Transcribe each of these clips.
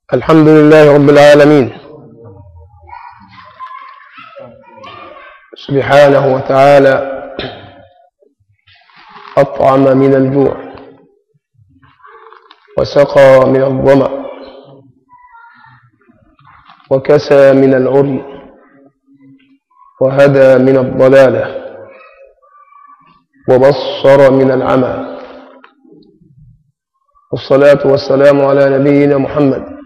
الحمد لله رب العالمين سبحانه وتعالى أطعم من الجوع وسقى من الظمأ وكسى من العري وهدى من الضلالة وبصر من العمى والصلاة والسلام على نبينا محمد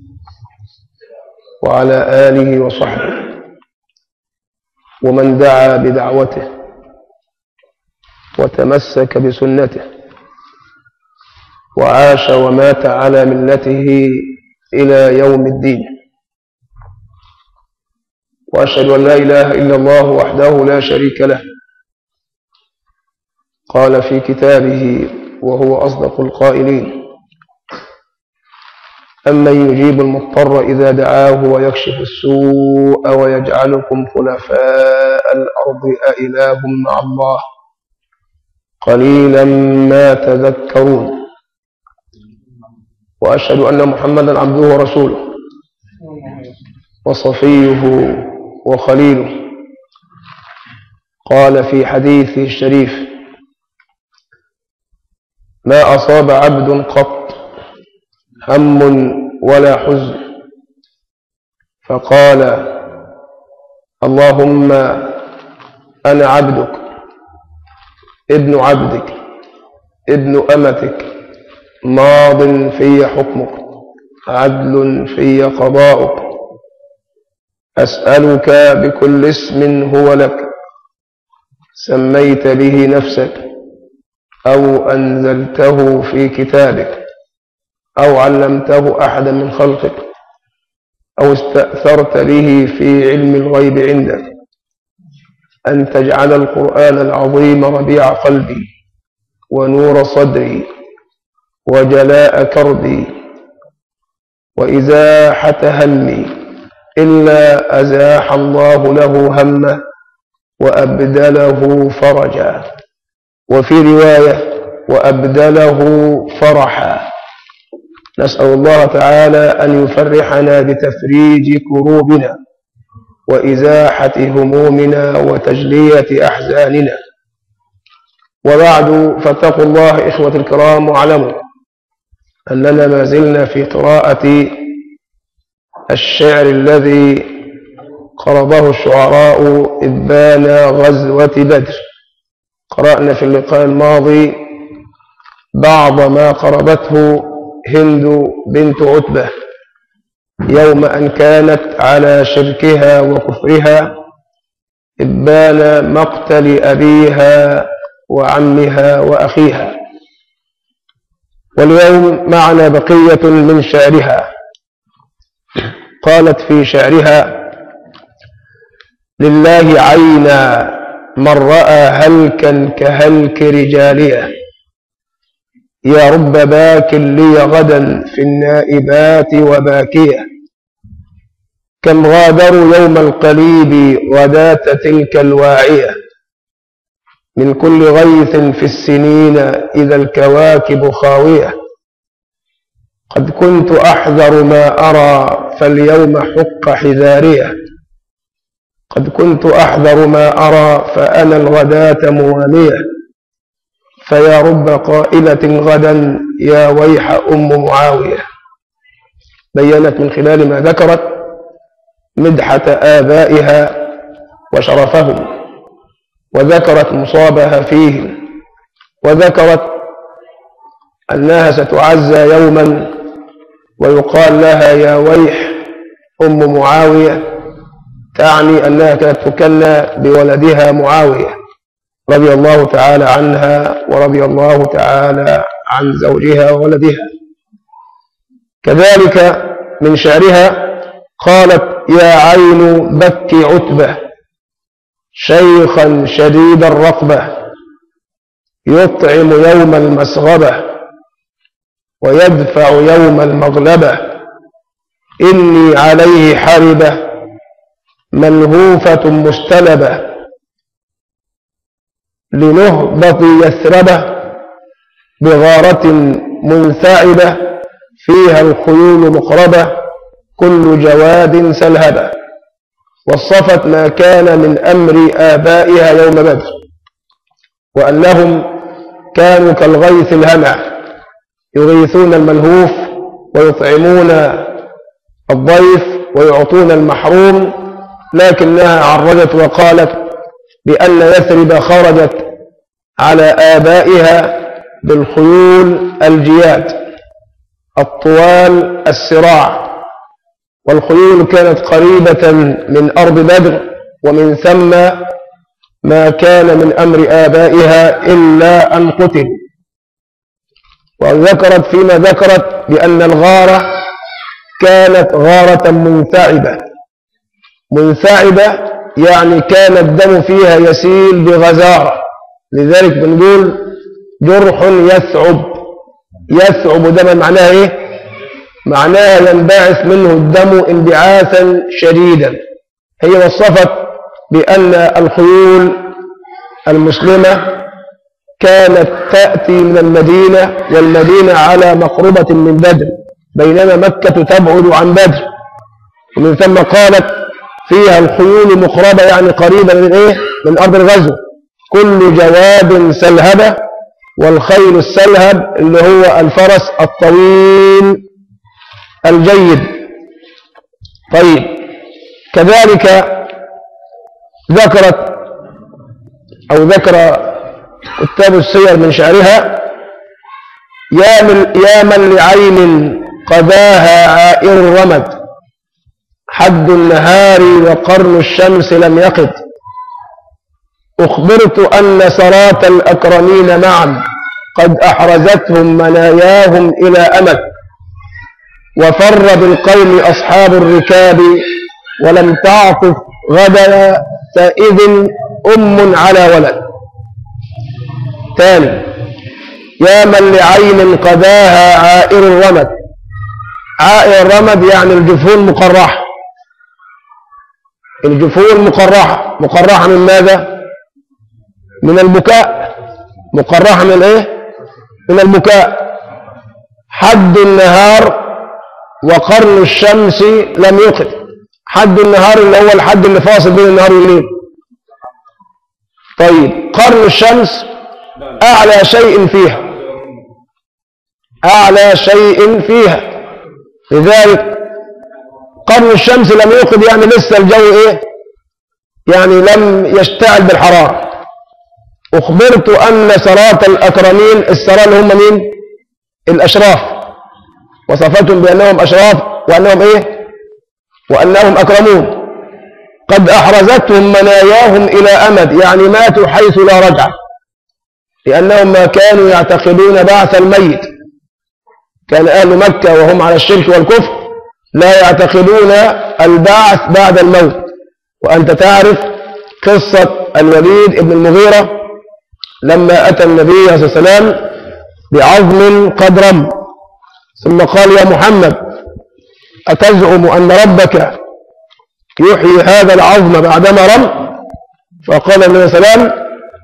وعلى آله وصحبه ومن دعا بدعوته وتمسك بسنته وعاش ومات على ملته إلى يوم الدين وأشهد أن لا إله إلا الله وحده لا شريك له قال في كتابه وهو أصدق القائلين أمن يجيب المضطر إذا دعاه ويكشف السوء ويجعلكم خلفاء الأرض أإله مع الله قليلا ما تذكرون وأشهد أن محمدا عبده ورسوله وصفيه وخليله قال في حديثه الشريف ما أصاب عبد قط هم ولا حزن فقال اللهم أنا عبدك ابن عبدك ابن أمتك ماض في حكمك عدل في قضاؤك أسألك بكل اسم هو لك سميت به نفسك أو أنزلته في كتابك أو علمته أحدا من خلقك أو استأثرت به في علم الغيب عندك أن تجعل القرآن العظيم ربيع قلبي ونور صدري وجلاء كربي وإزاحة همي إلا أزاح الله له همه وأبدله فرجا وفي رواية وأبدله فرحا نسأل الله تعالى أن يفرحنا بتفريج كروبنا وإزاحة همومنا وتجلية أحزاننا وبعد فاتقوا الله إخوة الكرام واعلموا أننا ما زلنا في قراءة الشعر الذي قرضه الشعراء إبان غزوة بدر قرأنا في اللقاء الماضي بعض ما قربته هند بنت عتبة يوم أن كانت على شركها وكفرها إبان مقتل أبيها وعمها وأخيها واليوم معنا بقية من شعرها قالت في شعرها لله عينا من رأى هلكا كهلك رجاليه يا رب باك لي غدا في النائبات وباكية كم غادروا يوم القليب غداة تلك الواعية من كل غيث في السنين إذا الكواكب خاوية قد كنت أحذر ما أرى فاليوم حق حذارية قد كنت أحذر ما أرى فأنا الغداة موالية فيا رب قائلة غدا يا ويح أم معاوية بينت من خلال ما ذكرت مدحة آبائها وشرفهم وذكرت مصابها فيهم وذكرت أنها ستعزى يوما ويقال لها يا ويح أم معاوية تعني أنها كانت تكنى بولدها معاوية رضي الله تعالى عنها ورضي الله تعالى عن زوجها وولدها كذلك من شعرها قالت يا عين بك عتبة شيخا شديد الرقبة يطعم يوم المسغبة ويدفع يوم المغلبة إني عليه حربة ملهوفة مستلبة لنهبط يثربه بغارة منثعبة فيها الخيول مخربة كل جواد سلهبة وصفت ما كان من أمر آبائها يوم بدر وأنهم كانوا كالغيث الهمع يغيثون الملهوف ويطعمون الضيف ويعطون المحروم لكنها عرجت وقالت بأن يثرب خرجت على آبائها بالخيول الجياد الطوال السراع والخيول كانت قريبة من أرض بدر ومن ثم ما كان من أمر آبائها إلا أن قتل وذكرت فيما ذكرت بأن الغارة كانت غارة منثعبة منثعبة يعني كان الدم فيها يسيل بغزارة لذلك بنقول جرح يثعب يثعب دما معناها ايه معناها ينبعث منه الدم انبعاثا شديدا هي وصفت بأن الخيول المسلمة كانت تأتي من المدينة والمدينة على مقربة من بدر بينما مكة تبعد عن بدر ومن ثم قالت فيها الخيول مقربة يعني قريبة من ايه من أرض الغزو كل جواد سلهبة والخيل السلهب اللي هو الفرس الطويل الجيد طيب كذلك ذكرت أو ذكر كتاب السير من شعرها يا من, يا من لعين قذاها عائر الرمد حد النهار وقرن الشمس لم يقد أخبرت أن سرات الأكرمين معا قد أحرزتهم مناياهم إلى أمد وفر بالقوم أصحاب الركاب ولم تعطف غدا فإذ أم على ولد ثاني يا من لعين قذاها عائر الرمد عائر الرمد يعني الجفون مقرحة الجفون مقرحة مقرحة من ماذا من البكاء مقرحة من ايه من البكاء حد النهار وقرن الشمس لم يقل حد النهار اللي هو الحد اللي فاصل بين النهار والليل طيب قرن الشمس أعلى شيء فيها أعلى شيء فيها لذلك قرن الشمس لم يوقد يعني لسه الجو إيه يعني لم يشتعل بالحرارة أخبرت أن سرات الأكرمين السراء اللي هم مين الأشراف وصفتهم بأنهم أشراف وأنهم إيه وأنهم أكرمون قد أحرزتهم مناياهم إلى أمد يعني ماتوا حيث لا رجعة لأنهم ما كانوا يعتقدون بعث الميت كان أهل مكة وهم على الشرك والكفر لا يعتقدون البعث بعد الموت وأنت تعرف قصة الوليد بن المغيرة لما أتى النبي صلى الله عليه وسلم بعظم قد رم ثم قال يا محمد أتزعم أن ربك يحيي هذا العظم بعدما رم فقال النبي صلى الله عليه وسلم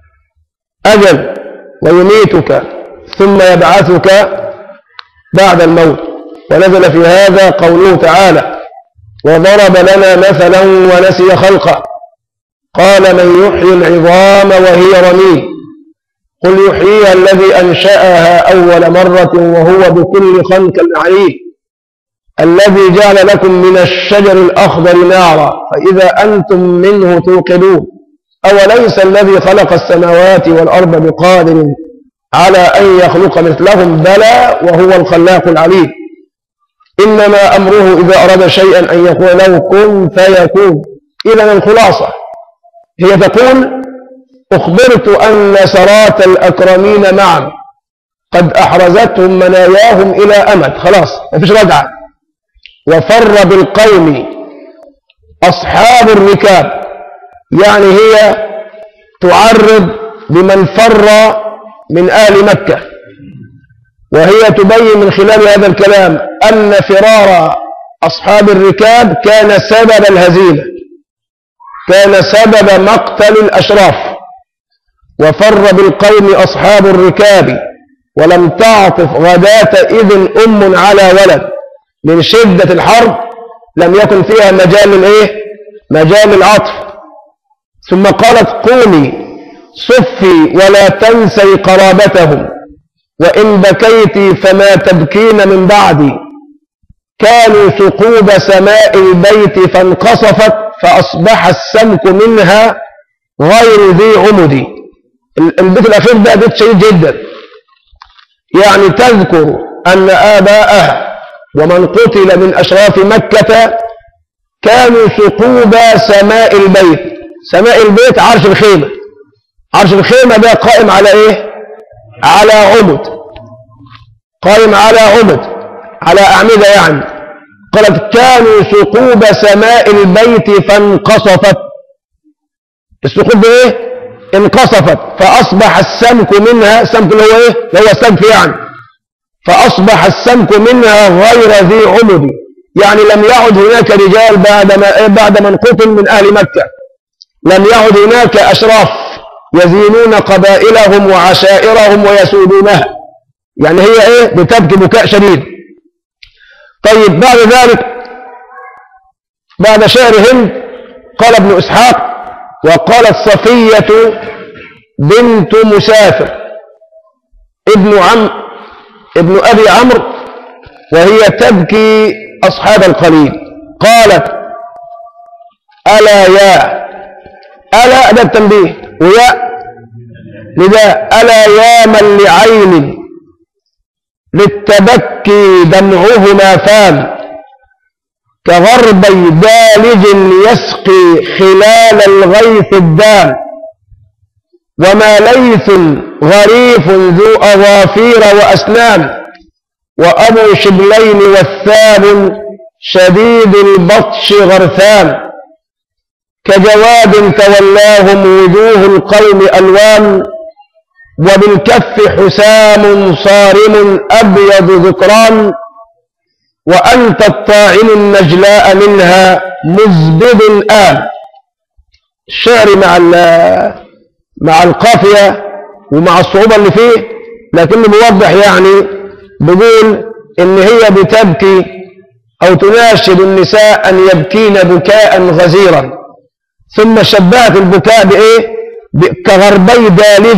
أجل ويميتك ثم يبعثك بعد الموت ونزل في هذا قوله تعالى وضرب لنا مثلا ونسي خلقه قال من يحيي العظام وهي رميم قل يحييها الذي أنشأها أول مرة وهو بكل خلق عليم الذي جعل لكم من الشجر الأخضر نارا فإذا أنتم منه توقدون أوليس الذي خلق السماوات والأرض بقادر على أن يخلق مثلهم بلى وهو الخلاق العليم إنما أمره إذا أراد شيئا أن يقول له كن فيكون إذا الخلاصة هي تقول أخبرت أن سرات الأكرمين معا قد أحرزتهم مناياهم إلى أمد خلاص ما فيش رجعة وفر بالقوم أصحاب الركاب يعني هي تعرض بمن فر من آل مكة وهي تبين من خلال هذا الكلام أن فرار أصحاب الركاب كان سبب الهزيمة كان سبب مقتل الأشراف وفر بالقوم أصحاب الركاب ولم تعطف غداة إذن أم على ولد من شدة الحرب لم يكن فيها مجال للإيه؟ مجال العطف ثم قالت قومي صفي ولا تنسي قرابتهم وإن بكيت فما تبكين من بعدي كانوا ثقوب سماء البيت فانقصفت فأصبح السمك منها غير ذي عمد البيت الأخير ده بيت شديد جدا يعني تذكر أن آباءها ومن قتل من أشراف مكة كانوا ثقوب سماء البيت سماء البيت عرش الخيمة عرش الخيمة ده قائم على إيه؟ على عمد قائم على عمد على أعمدة يعني قالت كانوا ثقوب سماء البيت فانقصفت الثقوب دي ايه انقصفت فأصبح السمك منها السمك اللي هو ايه اللي هو السمك يعني فأصبح السمك منها غير ذي عمد يعني لم يعد هناك رجال بعد ما بعد من قتل من أهل مكة لم يعد هناك أشراف يزينون قبائلهم وعشائرهم ويسودونها يعني هي ايه بتبكي بكاء شديد طيب بعد ذلك بعد شعر هند قال ابن إسحاق وقالت صفية بنت مسافر ابن عم ابن أبي عمرو وهي تبكي أصحاب القليل قالت ألا يا ألا ده التنبيه ويا لذا ألا يا من لعين للتبكي دمعهما فان كغربي دالج يسقي خلال الغيث الدام وما ليث غريف ذو أظافير وأسنام وأبو شبلين والثاب شديد البطش غرثان كجواد تولاهم وجوه القوم ألوان وبالكف حسام صارم أبيض ذكران وأنت الطاعن النجلاء منها مزبد الآن الشعر مع مع القافية ومع الصعوبة اللي فيه لكنه بيوضح يعني بيقول إن هي بتبكي أو تناشد النساء أن يبكين بكاء غزيرا ثم شبهت البكاء بإيه؟ كغربي دالج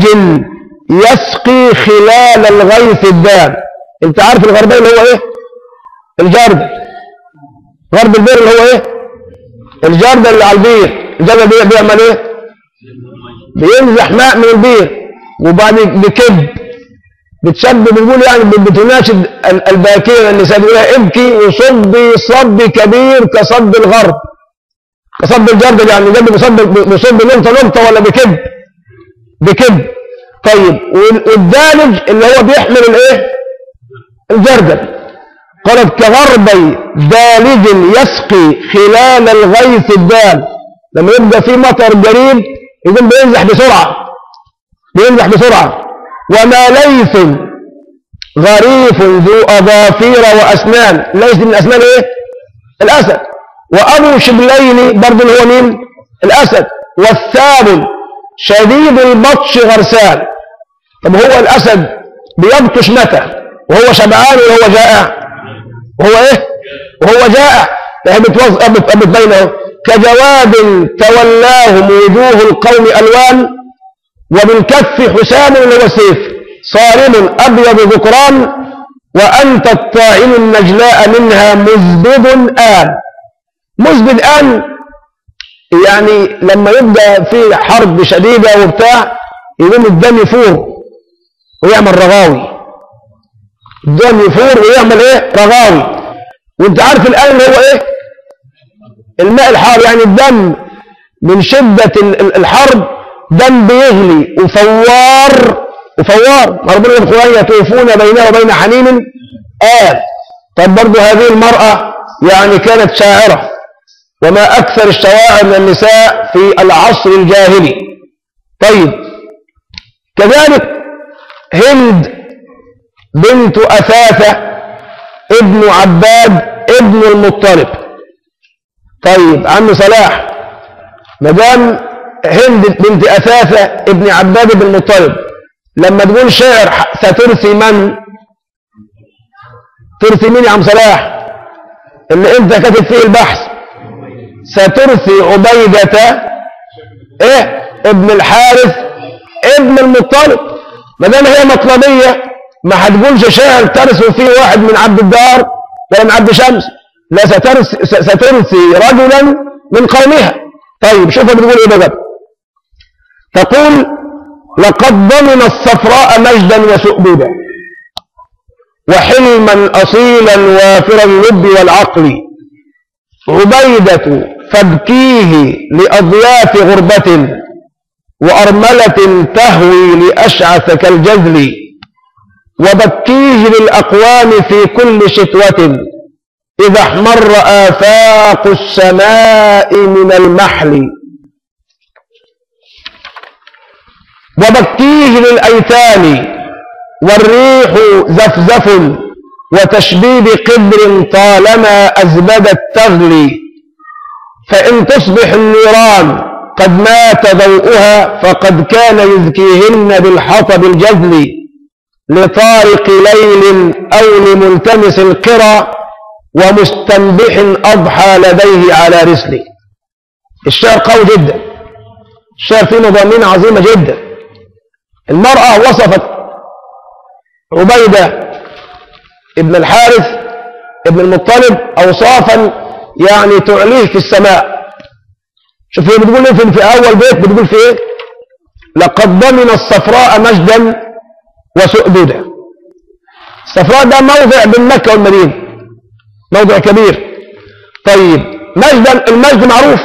يسقي خلال الغيث الدام انت عارف الغربي اللي هو ايه الجرد غرب البير اللي هو ايه الجرد اللي على البير الجرد بي- بيعمل ايه بينزح ماء من البير وبعد بكب بتشبب بنقول يعني بتناشد ال- الباكين النساء بيقولها ابكي وصبي صب كبير كصب الغرب كصب الجرد يعني الجرد بيصب بيصب نقطة نقطة ولا بكب بكب طيب وال- والدالج اللي هو بيحمل الايه الجردل قالت كغربي دالج يسقي خلال الغيث الدال لما يبقى في مطر قريب يقوم بينزح بسرعة بينزح بسرعة وما ليث غريف ذو أظافير وأسنان ليث من أسنان إيه؟ الأسد وأبو شبلين برضه اللي هو مين؟ الأسد والثاب شديد البطش غرسان طب هو الأسد بيبطش متى؟ وهو شبعان وهو جائع وهو ايه وهو جائع فهي بتوظ- بت- بتبينه كجواد تولاهم وجوه القوم الوان وبالكف حسام اللي هو سيف صارم ابيض ذكران وانت الطاعن النجلاء منها مزبد ان مزبد ان يعني لما يبدا في حرب شديده وبتاع يقوم الدم يفور ويعمل رغاوي الدم يفور ويعمل ايه رغاوي وانت عارف الان اللي هو ايه الماء الحار يعني الدم من شدة ال- ال- الحرب دم بيغلي وفوار وفوار ما ربنا في القرآن يطوفون بينه وبين حميم آل طب برضه هذه المرأة يعني كانت شاعرة وما أكثر الشواعر من النساء في العصر الجاهلي طيب كذلك هند بنت أثاثة ابن عباد ابن المطلب طيب عم صلاح مدام هند بنت أثاثة ابن عباد بن المطلب لما تقول شعر ح- سترثي من ترثي مين يا عم صلاح اللي انت كاتب فيه البحث سترثي عبيدة ايه ابن الحارث ابن المطلب ما دام هي مطلبية ما هتقولش شعر ترث فيه واحد من عبد الدار ولا من عبد شمس لا سترثي سترثي رجلا من قومها طيب شوف بتقول ايه بقى تقول لقد ضمن الصفراء مجدا وسؤددا وحلما أصيلا وافر اللب والعقل عبيدة فابكيه لأضياف غربة وأرملة تهوي لأشعث كالجذل وبكيه للأقوام في كل شتوة إذا احمر آفاق السماء من المحل وبكيه للأيتام والريح زفزف وتشبيب قدر طالما أزبدت تغلي فإن تصبح النيران قد مات ضوءها فقد كان يذكيهن بالحطب الجذل لطارق ليل أو لملتمس القرى ومستنبح أضحى لديه على رسل الشعر قوي جدا الشعر فيه مضامين عظيمة جدا المرأة وصفت عبيدة ابن الحارث ابن المطلب أوصافا يعني تعليه في السماء شوف هي بتقول ايه في في أول بيت بتقول في ايه لقد ضمن الصفراء مجدا وسؤددا الصفراء ده موضع بين مكة والمدينة موضع كبير طيب مجدا المجد معروف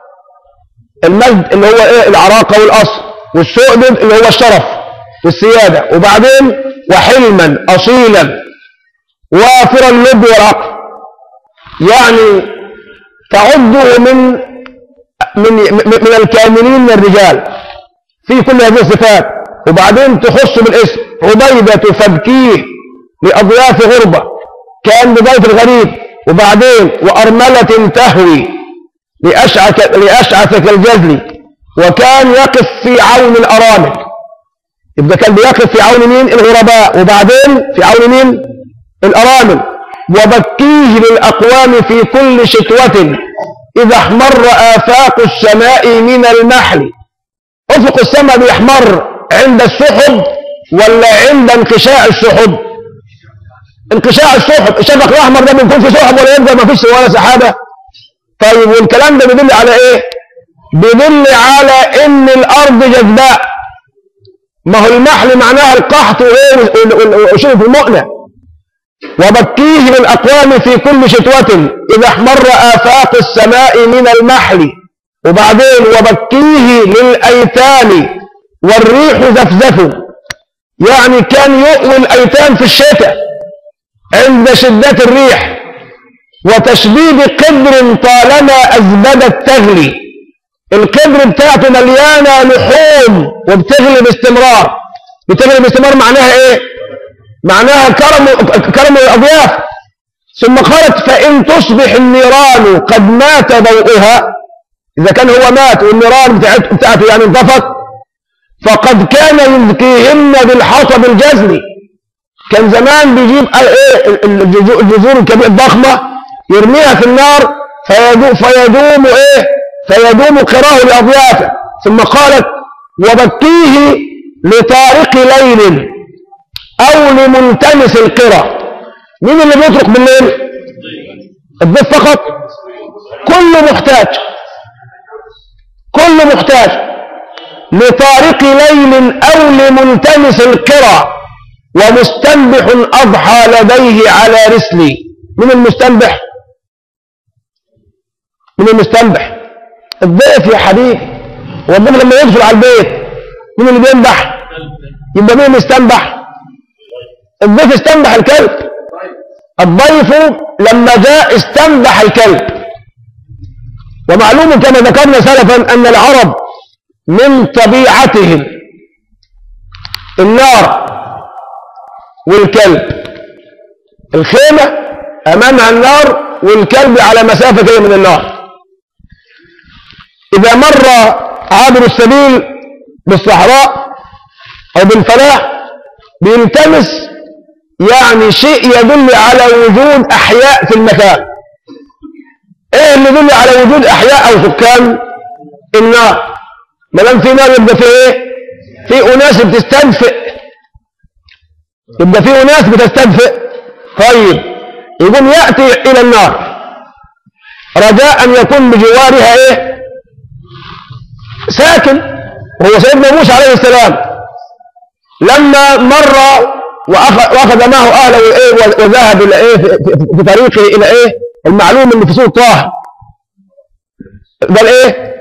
المجد اللي هو ايه العراقة والأصل والسؤدد اللي هو الشرف والسيادة وبعدين وحلما أصيلا وافر اللب والعقل يعني تعده من من من الكاملين من الرجال في كل هذه الصفات وبعدين تخص بالاسم عبيدة فابكيه لأضياف غربة كان بضيف الغريب وبعدين وأرملة تهوي لأشعث لأشعث كالجزل وكان يقف في عون الأرامل يبقى كان بيقف في عون مين الغرباء وبعدين في عون مين الأرامل وبكيه للأقوام في كل شتوة إذا احمر آفاق السماء من المحل أفق السماء بيحمر عند السحب ولا عند انقشاع السحب انقشاع السحب الشفق الأحمر ده بيكون في سحب ولا يبقى ما فيش ولا سحابة طيب والكلام ده بيدل على ايه بيدل على ان الارض جذباء ما هو المحل معناها القحط وايه وشرف المؤنة وبكيه للأقوام في كل شتوة إذا احمر آفاق السماء من المحل وبعدين وبكيه للأيتام والريح زفزف يعني كان يؤوي الأيتام في الشتاء عند شدة الريح وتشبيب قدر طالما أزبدت تغلي القدر بتاعته مليانة لحوم وبتغلي باستمرار بتغلي باستمرار معناها ايه معناها كرم كرم الأضياف ثم قالت فإن تصبح النيران قد مات ضوءها إذا كان هو مات والنيران بتاعته, بتاعته يعني انطفت فقد كان يذكيهن بالحطب الجزلي كان زمان بيجيب ايه الجذور الكبيرة الضخمة يرميها في النار فيدوم, فيدوم ايه فيدوم قراه لأضيافه ثم قالت وبكيه لطارق ليل أو لملتمس القرى مين اللي بيطرق بالليل الضيف فقط كل محتاج كل محتاج لطارق ليل أو لملتمس القرى ومستنبح أضحى لديه على رسلي من المستنبح من المستنبح الضيف يا حبيبي هو الضيف لما يدخل على البيت مين اللي بينبح يبقى مين المستنبح الضيف استنبح الكلب الضيف لما جاء استنبح الكلب ومعلوم كما ذكرنا سلفا أن العرب من طبيعتهم النار والكلب الخيمة أمامها النار والكلب على مسافة كده من النار إذا مر عابر السبيل بالصحراء أو بالفلاح بيلتمس يعني شيء يدل على وجود أحياء في المكان إيه اللي يدل على وجود أحياء أو سكان النار ما دام في نار يبقى في إيه في أناس بتستدفئ يبقى في أناس بتستدفئ طيب يقوم يأتي إلى النار رجاء أن يكون بجوارها إيه ساكن وهو سيدنا موسى عليه السلام لما مر وأخذ, وأخذ معه أهله إيه وذهب إلى إيه في, في طريقه إلى إيه المعلوم اللي في سوق طه قال إيه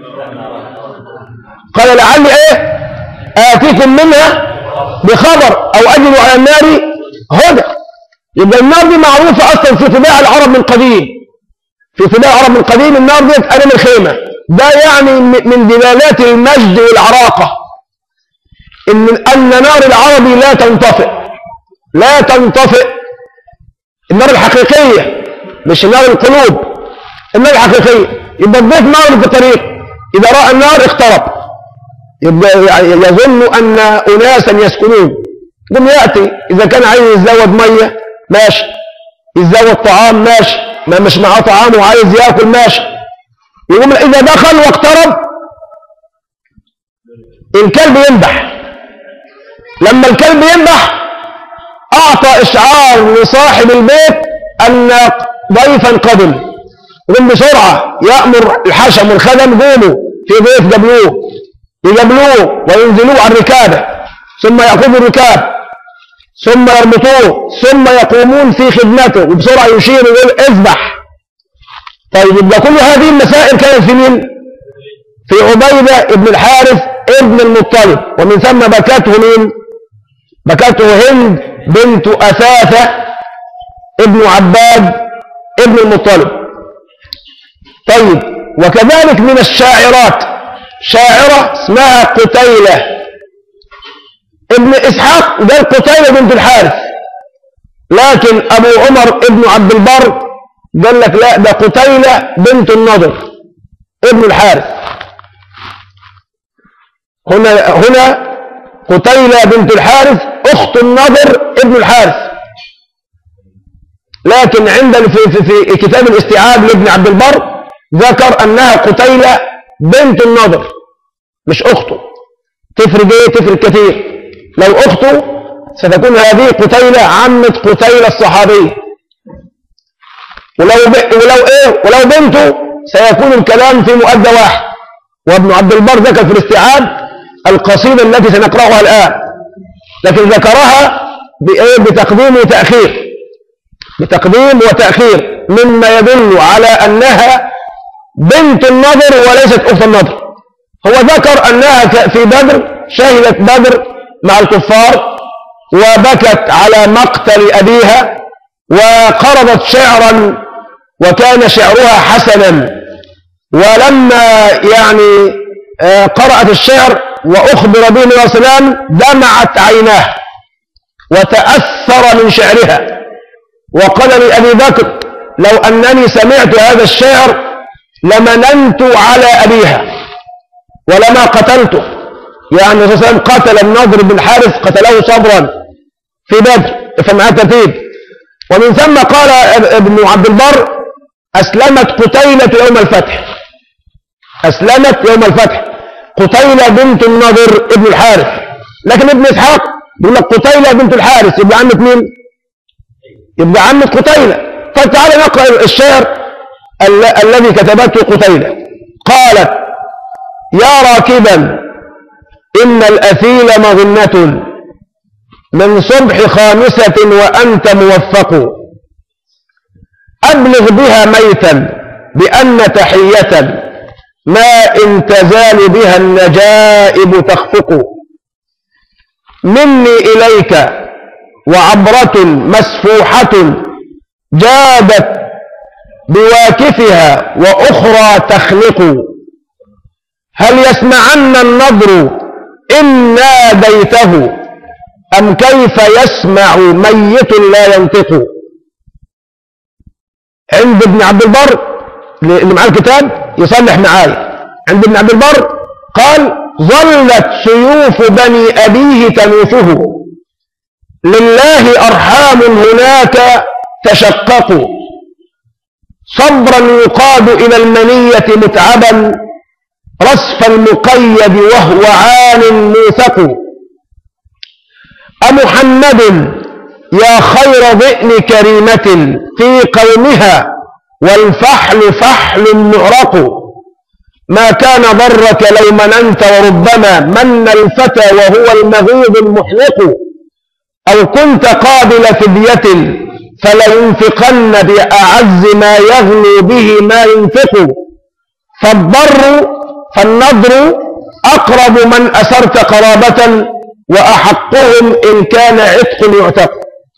قال لعلي إيه آتيكم منها بخبر أو أجد على النار هدى يبقى النار دي معروفة أصلا في طباع العرب من قديم في طباع العرب من قديم النار دي أمام الخيمة ده يعني من دلالات المجد والعراقة إن أن نار العربي لا تنطفئ لا تنطفئ النار الحقيقية مش نار القلوب النار الحقيقية يبقى الضيف نار في الطريق إذا رأى النار اقترب يبقى يظن أن أناسا يسكنون يقوم يأتي إذا كان عايز يتزود مية ماشي يتزود طعام ماشي ما مش معاه طعام وعايز ياكل ماشي يقوم إذا دخل واقترب الكلب ينبح لما الكلب ينبح أعطى إشعار لصاحب البيت أن ضيفا قدم يقوم بسرعة يأمر الحشم والخدم قوموا في ضيف قبلوه يقبلوه وينزلوه على الركابة ثم يأخذوا الركاب ثم يربطوه ثم يقومون في خدمته وبسرعة يشير ويقول اذبح طيب يبقى كل هذه المسائل كانت في مين؟ في عبيدة ابن الحارث ابن المطلب ومن ثم بكته مين؟ بكته هند بنت أثاثة ابن عباد ابن المطلب طيب وكذلك من الشاعرات شاعرة اسمها قتيلة ابن إسحاق ده قتيلة بنت الحارث لكن أبو عمر ابن عبد البر قال لك لا ده قتيلة بنت النضر ابن الحارث هنا هنا قتيلة بنت الحارث أخت النضر ابن الحارث لكن عند في, في, في كتاب الاستيعاب لابن عبد البر ذكر أنها قتيلة بنت النضر مش أخته تفرق إيه تفرق كثير لو أخته ستكون هذه قتيلة عمة قتيلة الصحابية ولو ب... ولو إيه ولو بنته سيكون الكلام في مؤدى واحد وابن عبد البر ذكر في الاستيعاب القصيدة التي سنقرأها الآن لكن ذكرها بإيه بتقديم وتأخير بتقديم وتأخير مما يدل على أنها بنت النضر وليست أخت النضر هو ذكر أنها في بدر شهدت بدر مع الكفار وبكت على مقتل أبيها وقرضت شعرا وكان شعرها حسنا ولما يعني قرأت الشعر وأخبر به النبي صلى الله عليه وسلم دمعت عيناه وتأثر من شعرها وقال لأبي بكر لو أنني سمعت هذا الشعر لمننت على أبيها ولما قتلته يعني الرسول صلى الله عليه وسلم قتل النضر بن حارث قتله صبرا في بدر فمعاه ترتيب ومن ثم قال ابن عبد البر أسلمت قتيلة يوم الفتح أسلمت يوم الفتح قتيلة بنت النضر ابن الحارث لكن ابن إسحاق يقول لك قتيلة بنت الحارث يبقى عمة مين؟ يبقى عمة قتيلة طيب تعالى نقرأ الشعر ال الذي كتبته قتيلة قالت يا راكبا إن الأثيل مظنة من صبح خامسة وأنت موفق أبلغ بها ميتا بأن تحية ما إن تزال بها النجائب تخفق مني إليك وعبرة مسفوحة جادت بواكفها وأخرى تخلق هل يسمعن النضر إن ناديته أم كيف يسمع ميت لا ينطق عند ابن عبد البر اللي معاه الكتاب يصلح معايا عند ابن عبد البر قال ظلت سيوف بني أبيه تنوفه لله أرحام هناك تشققوا صبرا يقاد إلى المنية متعبا رصف المقيد وهو عال موثق أمحمد يا خير ضئن كريمة في قومها والفحل فحل معرق ما كان ضرك لو مننت وربما من الفتى وهو المغيظ المحلق أو كنت قابل فدية فلينفقن بأعز ما يغني به ما ينفق فالضر فالنضر أقرب من أسرت قرابة وأحقهم إن كان عتق يعتق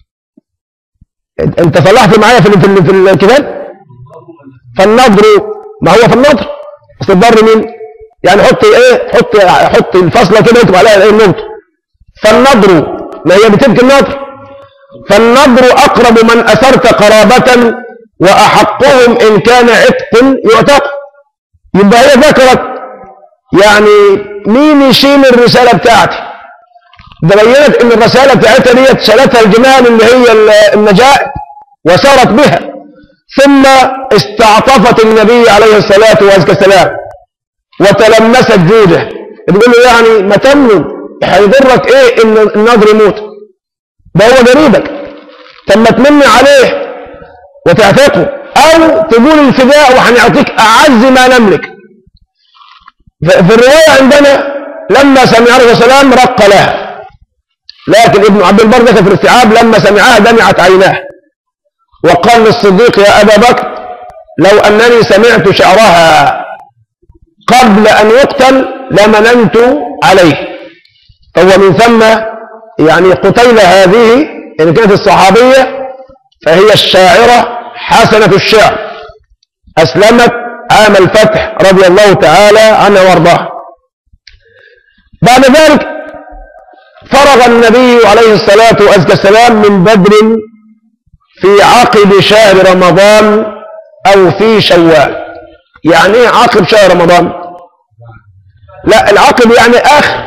أنت صلحت معايا في في في الكتاب فالنضر ما هو فالنضر بس الضر مين يعني حط ايه حط حط الفصلة كده يكتب عليها ايه النقطة فالنضر ما هي بتبكي النضر فالنضر أقرب من أسرت قرابة وأحقهم إن كان عتق يعتق يبقى هي ذكرت يعني مين يشيل الرسالة بتاعتي ده بينت ان الرسالة بتاعتها ديت شالتها الجمال اللي هي النجاة وسارت بها ثم استعطفت النبي عليه الصلاة والسلام وتلمست جوده بيقول له يعني ما تمنوا هيضرك ايه ان النظر يموت ده هو قريبك طب ما تمني عليه وتعتقه او تقول الفداء وهنعطيك اعز ما نملك في الرواية عندنا لما سمع عليه السلام رق لها لكن ابن عبد البر ذكر في الاستيعاب لما سمعها دمعت عيناه وقال للصديق يا أبا بكر لو أنني سمعت شعرها قبل أن يقتل لمننت عليه فهو من ثم يعني قتيلة هذه إن كانت الصحابية فهي الشاعرة حسنة الشعر أسلمت عام الفتح رضي الله تعالى عنها وارضاها بعد ذلك فرغ النبي عليه الصلاة والسلام من بدر في عقب شهر رمضان أو في شوال يعني ايه عقب شهر رمضان لا العقب يعني آخر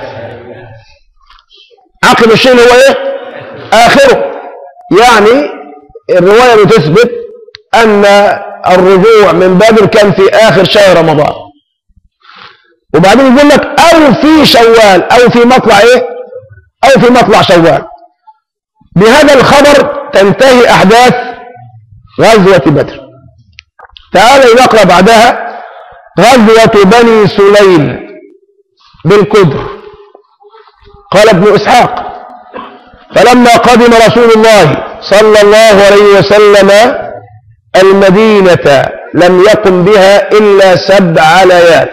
عقب الشيء هو ايه آخره يعني الرواية بتثبت أن الرجوع من بدر كان في آخر شهر رمضان وبعدين يقول لك أو في شوال أو في مطلع إيه أو في مطلع شوال بهذا الخبر تنتهي أحداث غزوة بدر تعالى نقرأ بعدها غزوة بني سليم بالكدر قال ابن إسحاق فلما قدم رسول الله صلى الله عليه وسلم المدينة لم يقم بها إلا سبع ليال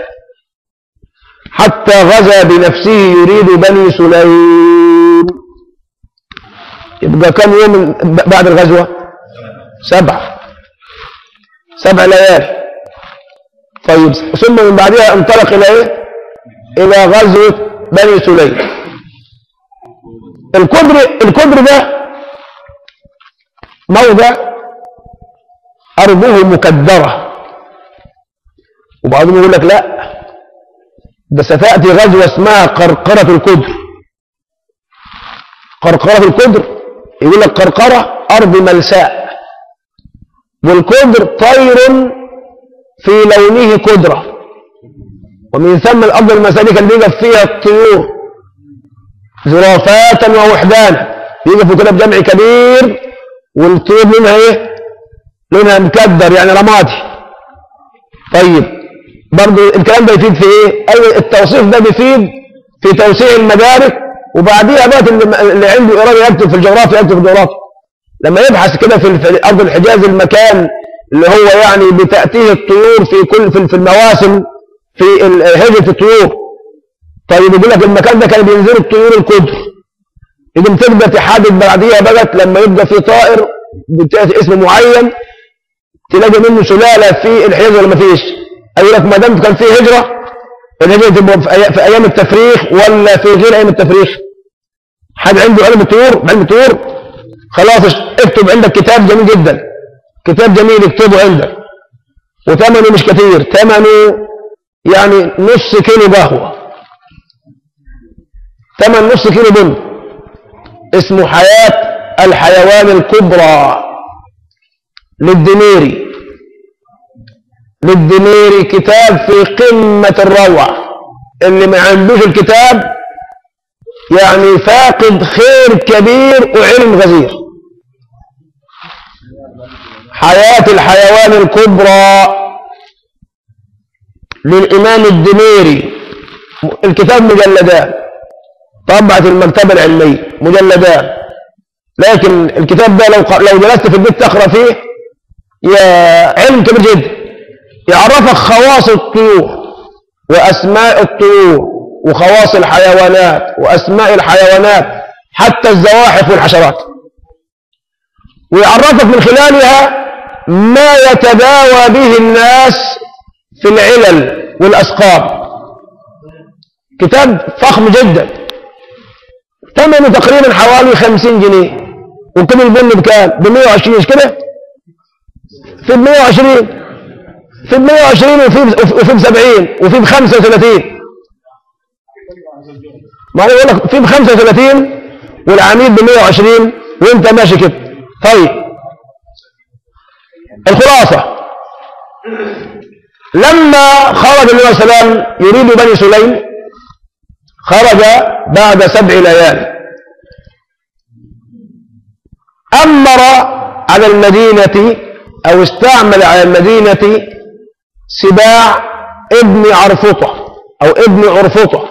حتى غزا بنفسه يريد بني سليم يبقى كم يوم بعد الغزوة سبعة سبع ليال طيب ثم من بعدها انطلق إلى إيه إلى غزوة بني سليم الكدر الكدر ده موضع أرضه مكدرة وبعضهم يقول لك لا ده ستأتي غزوة اسمها قرقرة الكدر قرقرة الكدر يقول لك قرقرة أرض ملساء والكدر طير في لونه كدرة ومن ثم الأرض الملساء دي كان بيقف فيها الطيور زرافات ووحدانا يقفوا كده بجمع كبير والطيور لونها ايه لونها مكدر يعني رمادي طيب برضو الكلام ده يفيد في ايه اي التوصيف ده بيفيد في توسيع المدارك وبعديها بقى اللي عنده اراده يكتب في الجغرافيا يكتب في الجغرافيا لما يبحث كده في في ارض الحجاز المكان اللي هو يعني بتاتيه الطيور في كل في المواسم في هجره الطيور طيب يقول لك المكان ده كان بينزل الطيور الكدر يقوم تبدا تحدد بعديها بقت لما يبقى في طائر بتاتي اسم معين تلاقي منه سلاله في الحجاز ولا ما فيش قال لك ما دام كان في هجرة الهجرة تبقى في أيام التفريخ ولا في غير أيام التفريخ حد عنده علم الطيور علم الطيور خلاص اكتب عندك كتاب جميل جدا كتاب جميل اكتبه عندك وثمنه مش كثير ثمنه يعني نص كيلو قهوة ثمن نص كيلو بن اسمه حياة الحيوان الكبرى للدميري للدميري كتاب في قمة الروعة اللي ما عندوش الكتاب يعني فاقد خير كبير وعلم غزير حياة الحيوان الكبرى للإمام الدميري الكتاب مجلدان طبعت المكتبة العلمية مجلدان لكن الكتاب ده لو لو جلست في البيت تقرا فيه يا علم كبير جدا يعرفك خواص الطيور وأسماء الطيور وخواص الحيوانات وأسماء الحيوانات حتى الزواحف والحشرات ويعرفك من خلالها ما يتداوى به الناس في العلل والأسقام كتاب فخم جدا ثمنه تقريبا حوالي 50 جنيه وكم البن بكام ب 120 مش كده في ب 120 في ب 120 وفي وفي ب 70 وفي ب 35 ما هو يقول لك في ب 35 والعميل ب 120 وانت ماشي كده طيب الخلاصة لما خرج النبي صلى الله عليه وسلم يريد بني سليم خرج بعد سبع ليال أمر على المدينة أو استعمل على المدينة سباع ابن عرفطة أو ابن عرفطة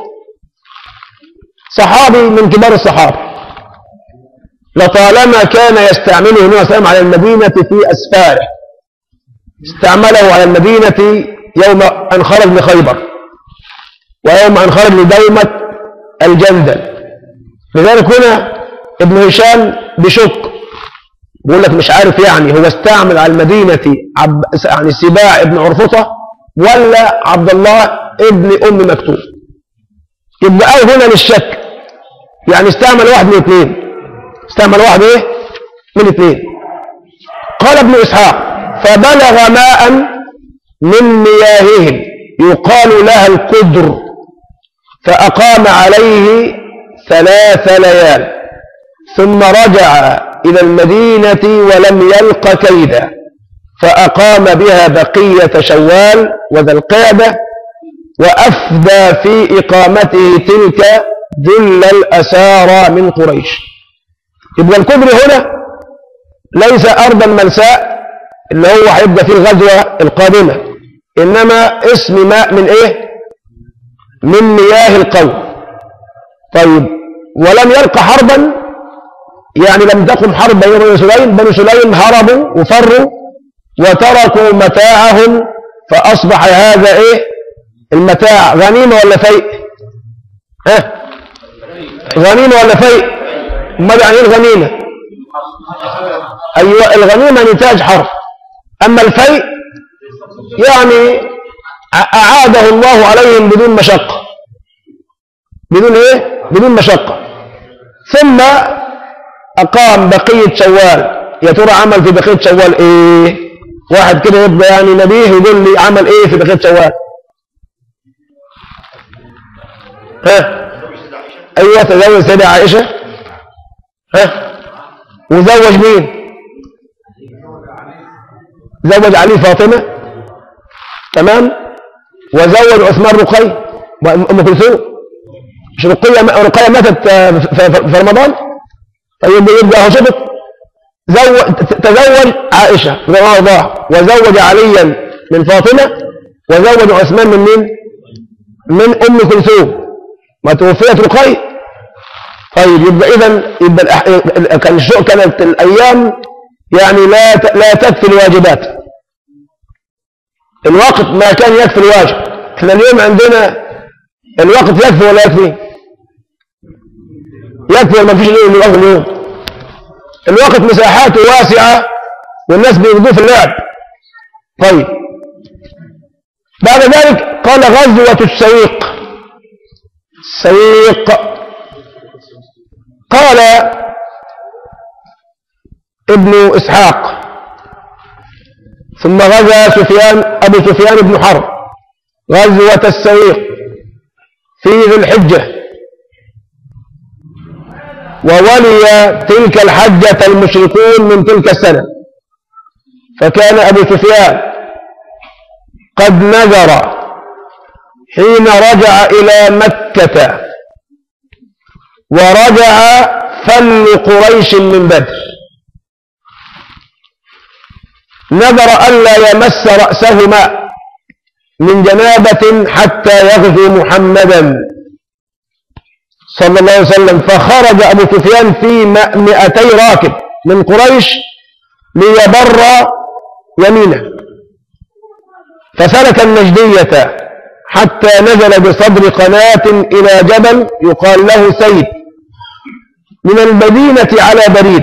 صحابي من كبار الصحابة لطالما كان يستعمله النبي صلى الله عليه وسلم على المدينة في أسفاره استعمله على المدينة يوم أن خرج لخيبر ويوم أن خرج لدومة الجندل لذلك هنا ابن هشام بشك بيقول لك مش عارف يعني هو استعمل على المدينة عب يعني سباع ابن عرفطة ولا عبد الله ابن أم مكتوب يبقى أو هنا للشك يعني استعمل واحد من اثنين استعمل واحد ايه من اثنين قال ابن إسحاق فبلغ ماء من مياههم يقال لها القدر فأقام عليه ثلاث ليال ثم رجع إلى المدينة ولم يلق كيدا فأقام بها بقية شوال وذا القعدة وأفدى في إقامته تلك ذل الأسارى من قريش يبقى الكبر هنا ليس أرضا ملساء اللي هو هيبقى فيه الغزوة القادمة إنما اسم ماء من إيه من مياه القوم طيب ولم يلق حربا يعني لم تقم حرب بين بني سليم بني سليم هربوا وفروا وتركوا متاعهم فأصبح هذا إيه المتاع غنيمة ولا فيء ها غنيمة ولا فيء امال يعني ايه الغنيمة أيوة الغنيمة نتاج حرب أما الفيء يعني أعاده الله عليهم بدون مشقة بدون إيه بدون مشقة ثم أقام بقية شوال يا ترى عمل في بقية شوال إيه واحد كده يبقى يعني نبيه يقول لي عمل إيه في بقية شوال ها أيوة تزوج سيدة عائشة ها وزوج مين زوج علي فاطمة تمام وزوج عثمان رقي وأم كلثوم مش رقية رقية ماتت في رمضان طيب يبقى هو شفت زوج تزوج عائشة رضي الله عنها وزوج عليا من فاطمة وزوج عثمان من مين؟ من أم كلثوم ما توفيت رقي طيب يبقى إذا يبقى الأح- كان الشو- كانت الأيام يعني لا ت- لا تكفي الواجبات الوقت ما كان يكفي الواجب احنا اليوم عندنا الوقت يكفي ولا يكفي يكفي ولا ما فيش اليوم الوقت اليوم الوقت مساحاته واسعة والناس بيقضوه في اللعب طيب بعد ذلك قال غزوة السويق السويق قال ابن إسحاق ثم غزا سفيان أبو سفيان بن حرب غزوة السويق في ذي الحجة وولي تلك الحجة المشركون من تلك السنة فكان أبو سفيان قد نذر حين رجع إلى مكة ورجع فل قريش من بدر نذر ألا يمس رأسه ماء من جنابة حتى يغزو محمدا صلى الله عليه وسلم فخرج أبو سفيان في مئتي راكب من قريش ليبر يمينه فسلك النجدية حتى نزل بصدر قناة إلى جبل يقال له سيد من المدينة على بريد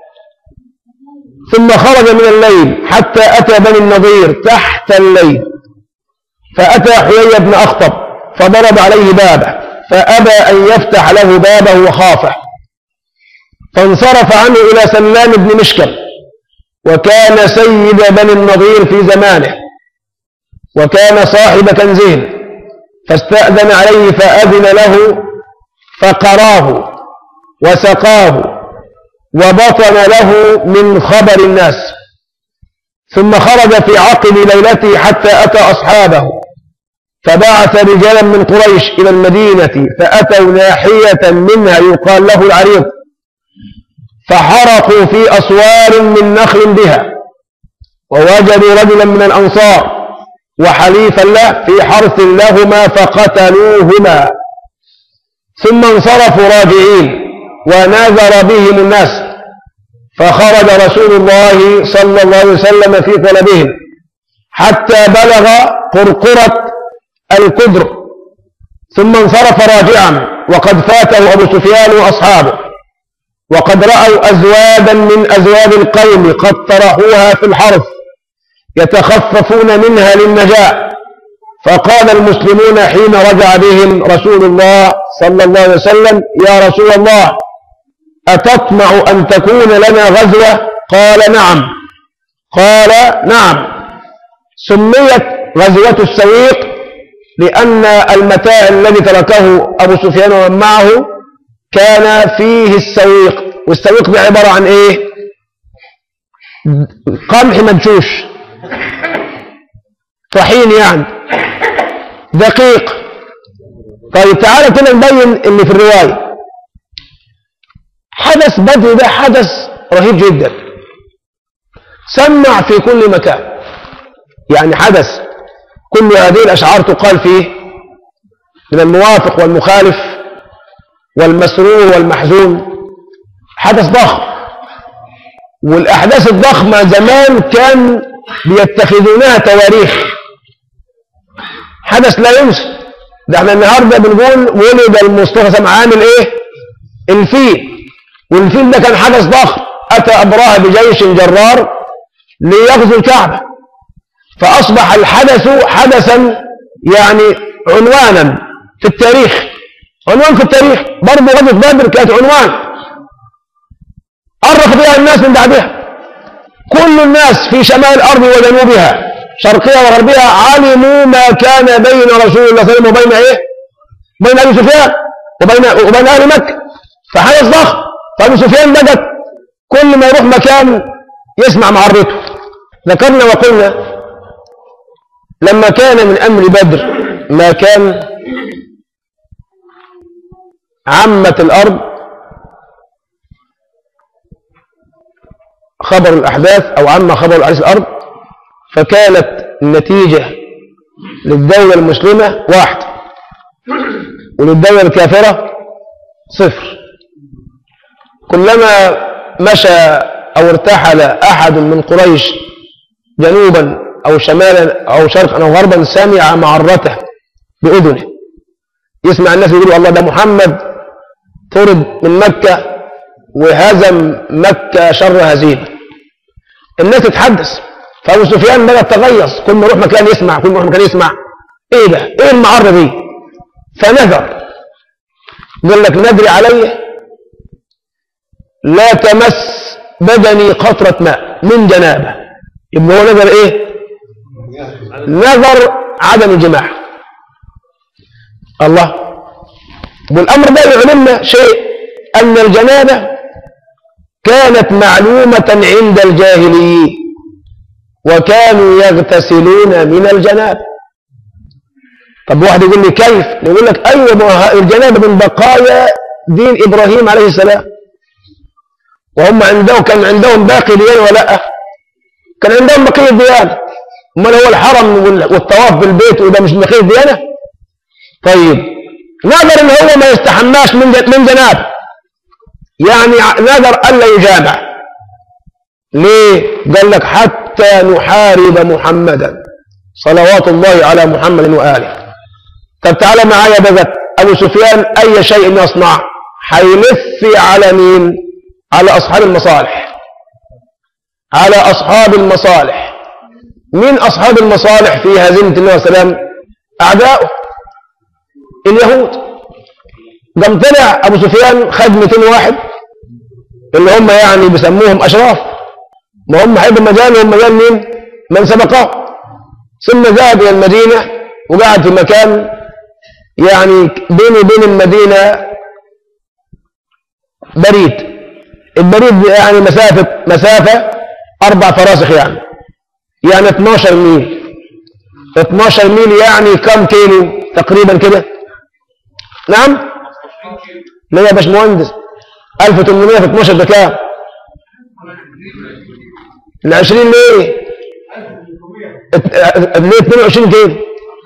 ثم خرج من الليل حتى أتى بني النضير تحت الليل فأتى حيي بن أخطب فضرب عليه بابه فأبى أن يفتح له بابه وخافه فانصرف عنه إلى سلام بن مشكل وكان سيد بني النضير في زمانه وكان صاحب كنزهم فاستأذن عليه فأذن له فقراه وسقاه وبطن له من خبر الناس ثم خرج في عقب ليلته حتى أتى أصحابه فبعث رجالا من قريش إلى المدينة فأتوا ناحية منها يقال له العريض فحرقوا في أسوار من نخل بها ووجدوا رجلا من الأنصار وحليفا له في حرث لهما فقتلوهما ثم انصرفوا راجعين ونذر بهم الناس فخرج رسول الله صلى الله عليه وسلم في طلبهم حتى بلغ قرقرة الكدر ثم انصرف راجعا وقد فاته أبو سفيان وأصحابه وقد رأوا أزوادا من أزواج القوم قد طرحوها في الحرث يتخففون منها للنجاة فقال المسلمون حين رجع بهم رسول الله صلى الله عليه وسلم يا رسول الله أتطمع أن تكون لنا غزوة قال نعم قال نعم سميت غزوة السويق لأن المتاع الذي تركه أبو سفيان ومن معه كان فيه السويق والسويق ده عبارة عن إيه قمح مدشوش طحين يعني دقيق طيب تعالى كده نبين اللي في الرواية حدث بدر ده حدث رهيب جدا سمع في كل مكان يعني حدث كل هذه الأشعار تقال فيه من الموافق والمخالف والمسرور والمحزون حدث ضخم والأحداث الضخمة زمان كان بيتخذونها تواريخ حدث لا ينسى ده احنا النهارده بنقول ولد المصطفى سمعان الايه الفيل والفيل ده كان حدث ضخم اتى ابرهه بجيش جرار ليغزو الكعبه فاصبح الحدث حدثا يعني عنوانا في التاريخ عنوان في التاريخ برضه غزوه بدر كانت عنوان عرف بها الناس من بعدها كل الناس في شمال الارض وجنوبها شرقها وغربها علموا ما كان بين رسول الله صلى الله عليه وسلم وبين ايه بين ابي سفيان وبين وبين اهل مكه فحدث ضخم فابو سفيان بدت كل ما يروح مكان يسمع معرته ذكرنا وقلنا لما كان من امر بدر ما كان عمت الارض خبر الاحداث او عم خبر الاحداث الارض فكانت النتيجة للدولة المسلمة واحد وللدولة الكافرة صفر كلما مشى أو ارتحل أحد من قريش جنوبا أو شمالا أو شرقا أو غربا سمع معرته بأذنه يسمع الناس يقولوا الله ده محمد طرد من مكة وهزم مكة شر هزيمة الناس تتحدث فابو سفيان بدا تغيظ كل ما يروح مكان يسمع كل ما يروح مكان يسمع ايه ده ايه المعره دي فنذر قال لك ندري عليه لا تمس بدني قطرة ماء من جنابه يبقى هو نذر ايه نذر عدم الجماع الله والامر ده يعلمنا شيء أن الجنابة كانت معلومة عند الجاهليين وكانوا يغتسلون من الجنابة طب واحد يقول لي كيف يقول لك أيوة ما ه- الجنابة من بقايا دين إبراهيم عليه السلام وهم عندهم كان عندهم باقي ديانة ولا لأ كان عندهم بقية ديانة امال هو الحرم وال- والطواف بالبيت وده مش بقية ديانة طيب نظر ان هو ما يستحماش من ج- من جنابه يعني ع- نذر الا يجامع ليه قال لك حتى نحارب محمدا صلوات الله على محمد واله طب تعالى معايا بقى ابو سفيان اي شيء يصنع هيلف على مين على اصحاب المصالح على اصحاب المصالح مين اصحاب المصالح في هزيمه النبي صلى الله عليه وسلم اعداؤه اليهود قام طلع ابو سفيان خد 200 واحد اللي هم يعني بيسموهم اشراف ما هم هيبقوا مجالهم مجال مين من سبقه ثم ذهب الى المدينه وقعد في مكان يعني بينه وبين المدينه بريد البريد يعني مسافه مسافه اربع فراسخ يعني يعني 12 ميل 12 ميل يعني كم كيلو تقريبا كده نعم لا يا باشمهندس 1800 في 12 ده كام؟ ال 20 ليه؟ ات- اه- ليه 22 كيلو؟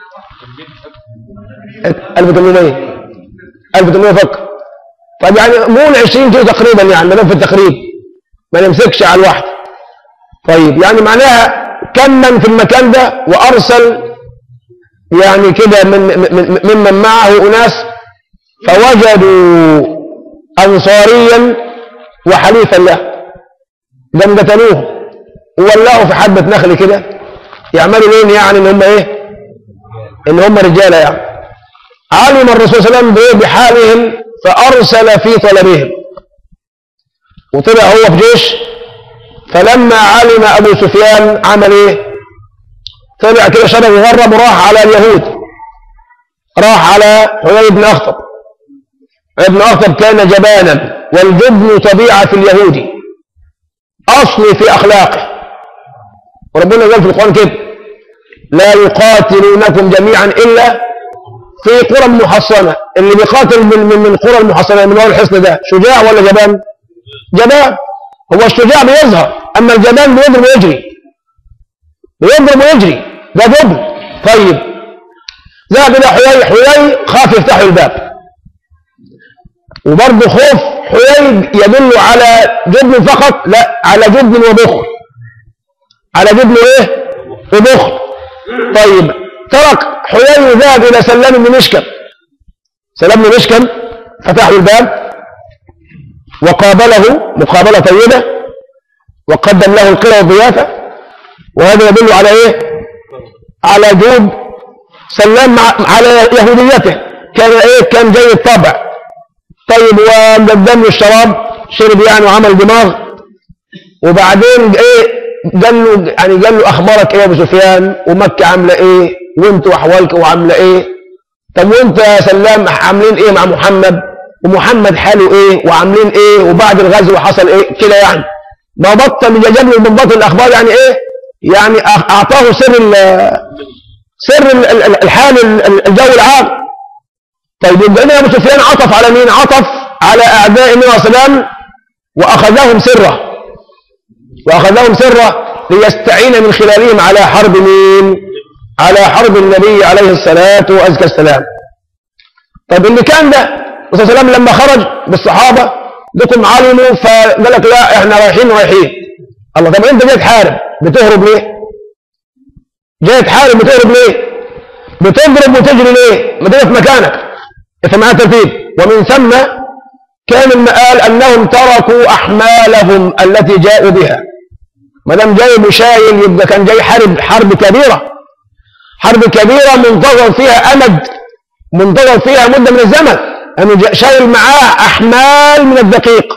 ات- 1800 1800 فقط طب يعني مو ال 20 كيلو تقريبا يعني ما دام في التقريب ما نمسكش على الواحد طيب يعني معناها كمن في المكان ده وارسل يعني كده من من- ممن معه اناس فوجدوا انصاريا وحليفا له قام قتلوه وولعوا في حبه نخل كده يعملوا لين يعني ان هم ايه ان هم رجاله يعني علم الرسول صلى الله عليه وسلم بإيه؟ بحالهم فارسل في طلبهم وطلع هو في جيش فلما علم ابو سفيان عمل ايه طلع كده شبه يغرب وراح على اليهود راح على حيي بن اخطب ابن اخطب كان جبانا والجبن طبيعه في اليهودي اصل في اخلاقه وربنا قال في القران كده لا يقاتلونكم جميعا الا في قرى محصنه اللي بيقاتل من من من القرى المحصنه من ورا الحصن ده شجاع ولا جبان؟ جبان هو الشجاع بيظهر اما الجبان بيضرب ويجري بيضرب ويجري ده جبن طيب ذهب الى حيي حيي خاف يفتحوا الباب وبرضه خوف حيي يدل على جبن فقط لا على جبن وبخل على جبن ايه وبخل طيب ترك حيي ذهب الى سلام بن مشكم سلام بن مشكم فتحوا الباب وقابله مقابله طيبه وقدم له القرى والضيافه وهذا يدل على ايه على جود سلام مع على يهوديته كان ايه كان جاي الطبع طيب وقدم له الشراب شرب يعني وعمل دماغ وبعدين ايه قال له يعني قال له اخبارك ايه يا ابو سفيان ومكه عامله ايه وانتوا احوالك وعامله ايه طب وانت يا سلام عاملين ايه مع محمد ومحمد حاله ايه وعاملين ايه وبعد الغزو حصل ايه كده يعني ما بطل يجيب له من بطل الاخبار يعني ايه يعني أع- اعطاه سر ال- سر ال- ال- الحال ال- الجو العام طيب يبقى هنا ابو سفيان عطف على مين عطف على اعداء النبي صلى الله عليه وسلم واخذهم سره واخذهم سره ليستعين من خلالهم على حرب مين على حرب النبي عليه الصلاه وازكى السلام طيب اللي كان ده الرسول صلى الله عليه وسلم لما خرج بالصحابه لكم علموا فقال لك لا احنا رايحين رايحين الله طب انت جاي تحارب بتهرب ليه جاي تحارب بتهرب ليه بتضرب وتجري ليه ما تقف مكانك انت معايا ترتيب ومن ثم كان المآل انهم تركوا احمالهم التي جاءوا بها ما دام جاي بشايل يبقى كان جاي حرب حرب كبيره حرب كبيره منتظر فيها امد منتظر فيها مده من الزمن انه جا- شايل معاه احمال من الدقيق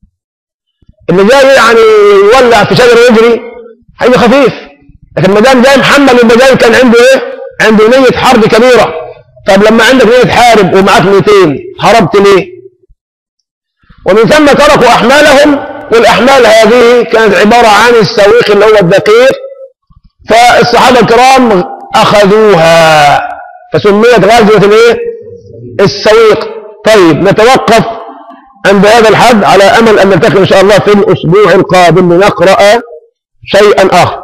اللي جاي يعني يولع في شجر ويجري هيبقى خفيف لكن ما دام جاي محمل يبقى جاي كان عنده ايه؟ عنده نية حرب كبيرة طب لما عندك نية حارب ومعاك 200 هربت ليه؟ ومن ثم تركوا أحمالهم والأحمال هذه كانت عبارة عن السويق اللي هو الدقيق فالصحابة الكرام أخذوها فسميت غزوة الايه السويق طيب نتوقف عند هذا الحد على أمل أن نلتقي إن شاء الله في الأسبوع القادم لنقرأ شيئا آخر